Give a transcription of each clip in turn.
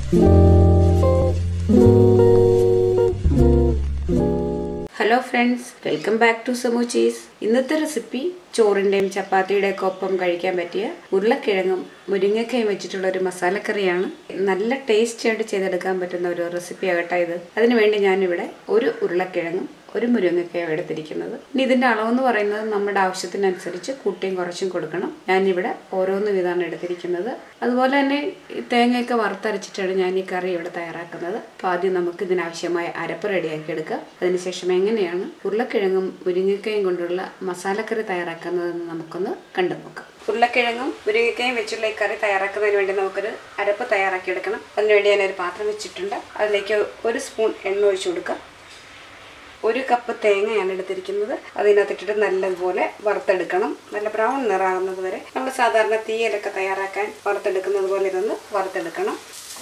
hello friends welcome back to സമൂച്ചീസ് ഇന്നത്തെ recipe ചോറിൻ്റെയും ചപ്പാത്തിയുടെ ഒക്കെ ഒപ്പം കഴിക്കാൻ പറ്റിയ ഉരുളക്കിഴങ്ങും മുരിങ്ങക്കയും വെച്ചിട്ടുള്ള ഒരു മസാലക്കറിയാണ് നല്ല ടേസ്റ്റി ആയിട്ട് ചെയ്തെടുക്കാൻ പറ്റുന്ന ഒരു റെസിപ്പി ആകട്ടെ ഇത് അതിനുവേണ്ടി ഞാനിവിടെ ഒരു ഉരുളക്കിഴങ്ങും ഒരു മുരിങ്ങക്കയും എടുത്തിരിക്കുന്നത് ഇനി ഇതിൻ്റെ അളവെന്ന് പറയുന്നത് നമ്മുടെ ആവശ്യത്തിനനുസരിച്ച് കൂട്ടിയും കുറച്ചും കൊടുക്കണം ഞാനിവിടെ ഓരോന്ന് വിധമാണ് എടുത്തിരിക്കുന്നത് അതുപോലെ തന്നെ ഈ തേങ്ങയൊക്കെ വറുത്തരച്ചിട്ടാണ് ഞാൻ ഈ കറി ഇവിടെ തയ്യാറാക്കുന്നത് അപ്പോൾ ആദ്യം നമുക്ക് ഇതിനാവശ്യമായ അരപ്പ് റെഡിയാക്കി എടുക്കുക അതിനുശേഷം എങ്ങനെയാണ് ഉരുളക്കിഴങ്ങും മുരിങ്ങക്കയും കൊണ്ടുള്ള മസാലക്കറി തയ്യാറാക്കുന്നതെന്ന് നമുക്കൊന്ന് കണ്ടു നോക്കാം ഉരുളക്കിഴങ്ങും മുരിങ്ങക്കയും വെച്ചുള്ള ഈ കറി തയ്യാറാക്കുന്നതിന് വേണ്ടി നമുക്കൊരു അരപ്പ് തയ്യാറാക്കി എടുക്കണം അതിനുവേണ്ടി ഞാനൊരു പാത്രം വെച്ചിട്ടുണ്ട് അതിലേക്ക് ഒരു സ്പൂൺ എണ്ണ ഒഴിച്ചു കൊടുക്കുക ഒരു കപ്പ് തേങ്ങയാണ് എടുത്തിരിക്കുന്നത് അതിനകത്തിട്ടിട്ട് നല്ലതുപോലെ വറുത്തെടുക്കണം നല്ല ബ്രൗൺ നിറാകുന്നത് വരെ നമ്മൾ സാധാരണ തീയലൊക്കെ തയ്യാറാക്കാൻ വറുത്തെടുക്കുന്നത് പോലെ ഇതൊന്ന് വറുത്തെടുക്കണം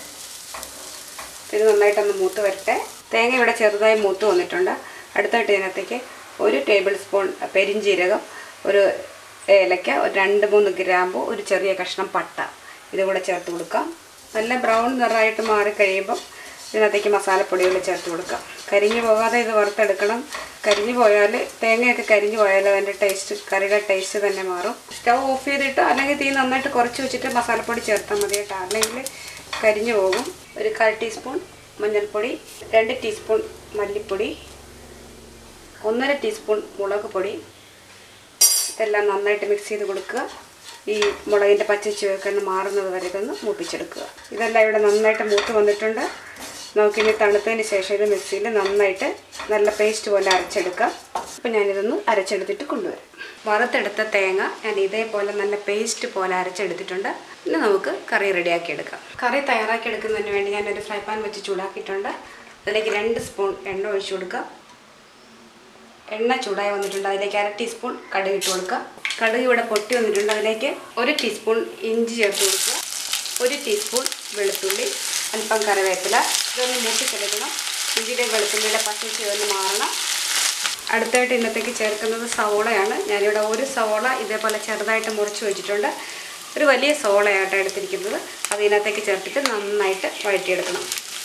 ഇത് നന്നായിട്ടൊന്ന് മൂത്ത് വരട്ടെ തേങ്ങ ഇവിടെ ചെറുതായി മൂത്ത് വന്നിട്ടുണ്ട് അടുത്തായിട്ട് ഇതിനകത്തേക്ക് ഒരു ടേബിൾ സ്പൂൺ പെരിഞ്ജീരകം ഒരു ഏലക്ക ഒരു രണ്ട് മൂന്ന് ഗ്രാമ്പു ഒരു ചെറിയ കഷ്ണം പട്ട ഇതുകൂടെ ചേർത്ത് കൊടുക്കാം നല്ല ബ്രൗൺ നിറമായിട്ട് മാറിക്കഴിയുമ്പം ഇതിനകത്തേക്ക് മസാലപ്പൊടികൾ ചേർത്ത് കൊടുക്കാം കരിഞ്ഞു പോകാതെ ഇത് വറുത്തെടുക്കണം കരിഞ്ഞു പോയാൽ തേങ്ങയൊക്കെ കരിഞ്ഞു പോയാൽ അതിൻ്റെ ടേസ്റ്റ് കറിയുടെ ടേസ്റ്റ് തന്നെ മാറും സ്റ്റവ് ഓഫ് ചെയ്തിട്ട് അല്ലെങ്കിൽ തീ നന്നായിട്ട് കുറച്ച് വെച്ചിട്ട് മസാലപ്പൊടി ചേർത്താൽ മതി കേട്ടോ അല്ലെങ്കിൽ കരിഞ്ഞു പോകും ഒരു കാൽ ടീസ്പൂൺ മഞ്ഞൾപ്പൊടി രണ്ട് ടീസ്പൂൺ മല്ലിപ്പൊടി ഒന്നര ടീസ്പൂൺ മുളക് പൊടി ഇതെല്ലാം നന്നായിട്ട് മിക്സ് ചെയ്ത് കൊടുക്കുക ഈ മുളകിൻ്റെ പച്ച ചുവക്കണ്ണ് മാറുന്നത് വരെ ഇതൊന്ന് മൂപ്പിച്ചെടുക്കുക ഇതെല്ലാം ഇവിടെ നന്നായിട്ട് മൂത്ത് വന്നിട്ടുണ്ട് നമുക്കിനി തണുത്തതിന് ശേഷം ഇത് മിക്സിയിൽ നന്നായിട്ട് നല്ല പേസ്റ്റ് പോലെ അരച്ചെടുക്കാം അപ്പോൾ ഞാനിതൊന്ന് അരച്ചെടുത്തിട്ട് കൊണ്ടുവരാം വറുത്തെടുത്ത തേങ്ങ ഞാൻ ഇതേപോലെ നല്ല പേസ്റ്റ് പോലെ അരച്ചെടുത്തിട്ടുണ്ട് ഇനി നമുക്ക് കറി റെഡിയാക്കി എടുക്കാം കറി തയ്യാറാക്കി എടുക്കുന്നതിന് വേണ്ടി ഞാനൊരു ഫ്രൈ പാൻ വെച്ച് ചൂടാക്കിയിട്ടുണ്ട് അതിലേക്ക് രണ്ട് സ്പൂൺ എണ്ണ ഒഴിച്ചു കൊടുക്കാം എണ്ണ ചൂടായി വന്നിട്ടുണ്ട് അതിലേക്ക് അര ടീസ്പൂൺ കടുക് ഇട്ട് കൊടുക്കുക കടുക് ഇവിടെ പൊട്ടി വന്നിട്ടുണ്ട് അതിലേക്ക് ഒരു ടീസ്പൂൺ ഇഞ്ചി ചേർത്ത് കൊടുക്കുക ഒരു ടീസ്പൂൺ വെളുത്തുള്ളി അല്പം കറിവേപ്പില ഇതൊന്ന് മൂട്ടിച്ചെടുക്കണം ഇഞ്ചിയുടെ വെളുത്തുള്ളിയുടെ പച്ചച്ച് ഒന്ന് മാറണം അടുത്തായിട്ട് ഇന്നത്തേക്ക് ചേർക്കുന്നത് സവോളയാണ് ഞാനിവിടെ ഒരു സവോള ഇതേപോലെ ചെറുതായിട്ട് മുറിച്ച് വെച്ചിട്ടുണ്ട് ഒരു വലിയ സവോളയായിട്ട് എടുത്തിരിക്കുന്നത് അത് ഇതിനകത്തേക്ക് ചേർത്തിട്ട് നന്നായിട്ട് വഴറ്റിയെടുക്കണം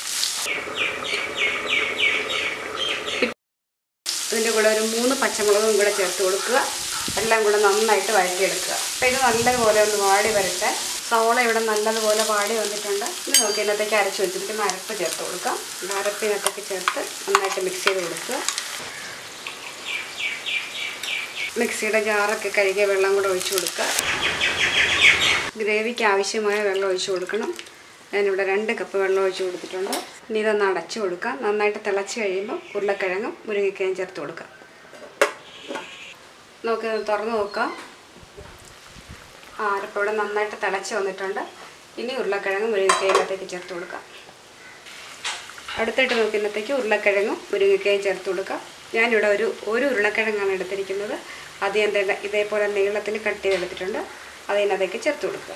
ഇതിൻ്റെ കൂടെ ഒരു മൂന്ന് പച്ചമുളകും കൂടെ ചേർത്ത് കൊടുക്കുക എല്ലാം കൂടെ നന്നായിട്ട് വഴറ്റിയെടുക്കുക അപ്പോൾ ഇത് നല്ലതുപോലെ ഒന്ന് വാടി വരട്ടെ സവോള ഇവിടെ നല്ലതുപോലെ വാടി വന്നിട്ടുണ്ട് ഇനി നമുക്ക് ഇതിനകത്തേക്ക് അരച്ച് വെച്ചിരിക്കുന്ന അരപ്പ് ചേർത്ത് കൊടുക്കാം അരപ്പ് ഇതിനകത്തേക്ക് ചേർത്ത് നന്നായിട്ട് മിക്സ് ചെയ്ത് കൊടുക്കുക മിക്സിയുടെ ജാറൊക്കെ കഴുകിയ വെള്ളം കൂടെ ഒഴിച്ചു കൊടുക്കുക ഗ്രേവിക്ക് ആവശ്യമായ വെള്ളം ഒഴിച്ചു കൊടുക്കണം ഞാനിവിടെ രണ്ട് കപ്പ് വെള്ളം ഒഴിച്ച് കൊടുത്തിട്ടുണ്ട് ഇനി ഇതൊന്ന് അടച്ചു കൊടുക്കാം നന്നായിട്ട് തിളച്ച് കഴിയുമ്പോൾ ഉരുളക്കിഴങ്ങും മുരിങ്ങക്കയും ചേർത്ത് കൊടുക്കാം നമുക്ക് തുറന്ന് നോക്കാം ആ അരപ്പം ഇവിടെ നന്നായിട്ട് തിളച്ച് വന്നിട്ടുണ്ട് ഇനി ഉരുളക്കിഴങ്ങും മുരിങ്ങക്കയും ഇന്നത്തേക്ക് ചേർത്ത് കൊടുക്കാം അടുത്തായിട്ട് നമുക്ക് ഇന്നത്തേക്ക് ഉരുളക്കിഴങ്ങും മുരിങ്ങക്കയും ചേർത്ത് കൊടുക്കാം ഞാനിവിടെ ഒരു ഒരു ഉരുളക്കിഴങ്ങാണ് എടുത്തിരിക്കുന്നത് അത് ഞാൻ ദേ ഇതേപോലെ നീളത്തിൽ കട്ട് ചെയ്തെടുത്തിട്ടുണ്ട് അത് ഇതിനകത്തേക്ക് ചേർത്ത് കൊടുക്കുക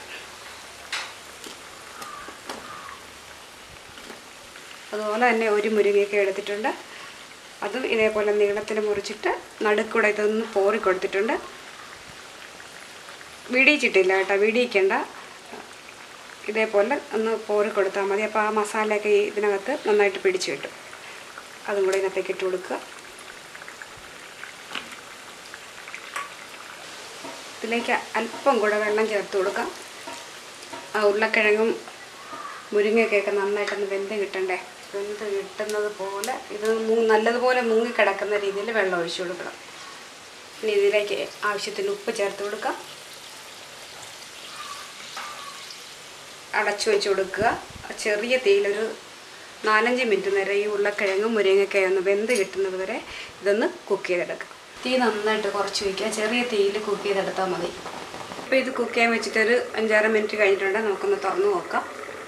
അതുപോലെ തന്നെ ഒരു മുരിങ്ങയൊക്കെ എടുത്തിട്ടുണ്ട് അതും ഇതേപോലെ നീളത്തിൽ മുറിച്ചിട്ട് നടുക്കൂടെ ഇതൊന്ന് പോറി കൊടുത്തിട്ടുണ്ട് വീടിയിച്ചിട്ടില്ല കേട്ടോ വീടിയിക്കണ്ട ഇതേപോലെ ഒന്ന് പോറി കൊടുത്താൽ മതി അപ്പോൾ ആ മസാലയൊക്കെ ഈ ഇതിനകത്ത് നന്നായിട്ട് പിടിച്ചു കിട്ടും അതും കൂടെ ഇതിനകത്തേക്ക് ഇട്ട് കൊടുക്കുക ഇതിലേക്ക് അല്പം കൂടെ വെള്ളം ചേർത്ത് കൊടുക്കാം ആ ഉരുളക്കിഴങ്ങും മുരിങ്ങയൊക്കെയൊക്കെ നന്നായിട്ടൊന്ന് വെന്ത് കിട്ടണ്ടേ വെന്ത് കിട്ടുന്നത് പോലെ ഇത് മൂ- നല്ലതുപോലെ മുങ്ങി കിടക്കുന്ന രീതിയിൽ വെള്ളം ഒഴിച്ചു കൊടുക്കണം ഇനി ഇതിലേക്ക് ആവശ്യത്തിന് ഉപ്പ് ചേർത്ത് കൊടുക്കാം അടച്ചു വെച്ച് കൊടുക്കുക ചെറിയ തീയിലൊരു നാലഞ്ച് മിനിറ്റ് നേരം ഈ ഉരുളക്കിഴങ്ങും മുരിങ്ങയൊക്കെ ഒന്ന് വെന്ത് കിട്ടുന്നത് വരെ ഇതൊന്ന് കുക്ക് ചെയ്തെടുക്കുക തീ നന്നായിട്ട് കുറച്ച് വയ്ക്കുക ചെറിയ തീയിൽ കുക്ക് ചെയ്തെടുത്താൽ മതി ഇപ്പോൾ ഇത് കുക്ക് ചെയ്യാൻ വെച്ചിട്ടൊരു അഞ്ചാറ് മിനിറ്റ് കഴിഞ്ഞിട്ടുണ്ട് നമുക്കൊന്ന് തുറന്ന് നോക്കാം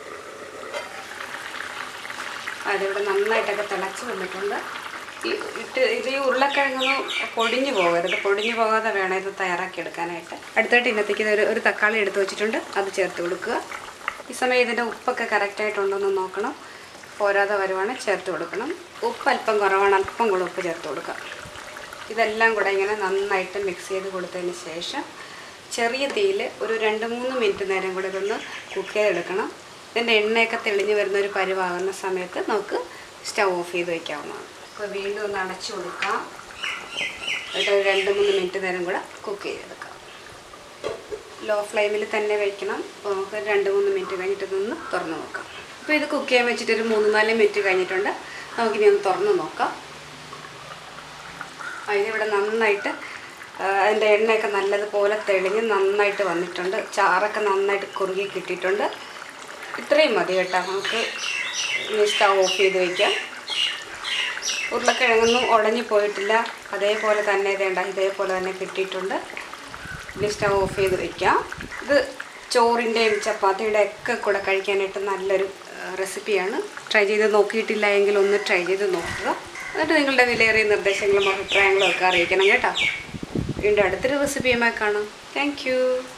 അതിവിടെ നന്നായിട്ടൊക്കെ തിളച്ച് വന്നിട്ടുണ്ട് ഈ ഇട്ട് ഇത് ഈ ഉരുളക്കിഴങ്ങൊന്നും പൊടിഞ്ഞു പോകരുത് പൊടിഞ്ഞു പോകാതെ വേണം ഇത് തയ്യാറാക്കി എടുക്കാനായിട്ട് അടുത്തായിട്ട് ഇന്നത്തേക്ക് ഇത് ഒരു ഒരു തക്കാളി എടുത്ത് വെച്ചിട്ടുണ്ട് അത് ചേർത്ത് കൊടുക്കുക ഈ സമയം ഇതിൻ്റെ ഉപ്പൊക്കെ കറക്റ്റായിട്ടുണ്ടോയെന്ന് നോക്കണം പോരാതെ വരുവാണ് ചേർത്ത് കൊടുക്കണം ഉപ്പ് അല്പം കുറവാണ് അല്പം കൂടെ ഉപ്പ് ചേർത്ത് കൊടുക്കുക ഇതെല്ലാം കൂടെ ഇങ്ങനെ നന്നായിട്ട് മിക്സ് ചെയ്ത് കൊടുത്തതിന് ശേഷം ചെറിയ തീയിൽ ഒരു രണ്ട് മൂന്ന് മിനിറ്റ് നേരം കൂടെ ഇതൊന്ന് കുക്ക് ചെയ്തെടുക്കണം ഇതിൻ്റെ എണ്ണയൊക്കെ തെളിഞ്ഞ് വരുന്ന ഒരു പരുവാകുന്ന സമയത്ത് നമുക്ക് സ്റ്റവ് ഓഫ് ചെയ്ത് വയ്ക്കാവുന്നതാണ് അപ്പോൾ വീണ്ടും ഒന്ന് അടച്ചു കൊടുക്കാം എന്നിട്ട് ഒരു രണ്ട് മൂന്ന് മിനിറ്റ് നേരം കൂടെ കുക്ക് ചെയ്തെടുക്കാം ലോ ഫ്ലെയിമിൽ തന്നെ വെക്കണം അപ്പോൾ നമുക്ക് ഒരു രണ്ട് മൂന്ന് മിനിറ്റ് കഴിഞ്ഞിട്ട് ഇതൊന്ന് തുറന്ന് നോക്കാം അപ്പോൾ ഇത് കുക്ക് ചെയ്യാൻ വെച്ചിട്ട് ഒരു മൂന്ന് നാല് മിനിറ്റ് കഴിഞ്ഞിട്ടുണ്ട് നമുക്കിനി ഒന്ന് തുറന്ന് നോക്കാം ആ, ഇതിവിടെ നന്നായിട്ട് ആ, അതിൻ്റെ എണ്ണയൊക്കെ നല്ലതുപോലെ തെളിഞ്ഞ് നന്നായിട്ട് വന്നിട്ടുണ്ട് ചാറൊക്കെ നന്നായിട്ട് കുറുകി കിട്ടിയിട്ടുണ്ട് ഇത്രയും മതി കേട്ടോ നമുക്ക് ഇനി സ്റ്റവ് ഓഫ് ചെയ്ത് വയ്ക്കാം ഉരുളക്കിഴങ്ങൊന്നും ഉടഞ്ഞു പോയിട്ടില്ല അതേപോലെ തന്നെ ഇതേണ്ട ഇതേപോലെ തന്നെ കിട്ടിയിട്ടുണ്ട് ഇനി സ്റ്റവ് ഓഫ് ചെയ്ത് വയ്ക്കാം ഇത് ചോറിൻ്റെയും ചപ്പാത്തിയുടെ ഒക്കെ കൂടെ കഴിക്കാനായിട്ട് നല്ലൊരു ആ, റെസിപ്പിയാണ് ട്രൈ ചെയ്ത് നോക്കിയിട്ടില്ല എങ്കിൽ ഒന്ന് ട്രൈ ചെയ്ത് നോക്കുക എന്നിട്ട് നിങ്ങളുടെ വിലയേറിയ നിർദ്ദേശങ്ങളും അഭിപ്രായങ്ങളും ഒക്കെ അറിയിക്കണം കേട്ടോ വീണ്ടും അടുത്തൊരു റെസിപ്പിയുമായി കാണാം താങ്ക്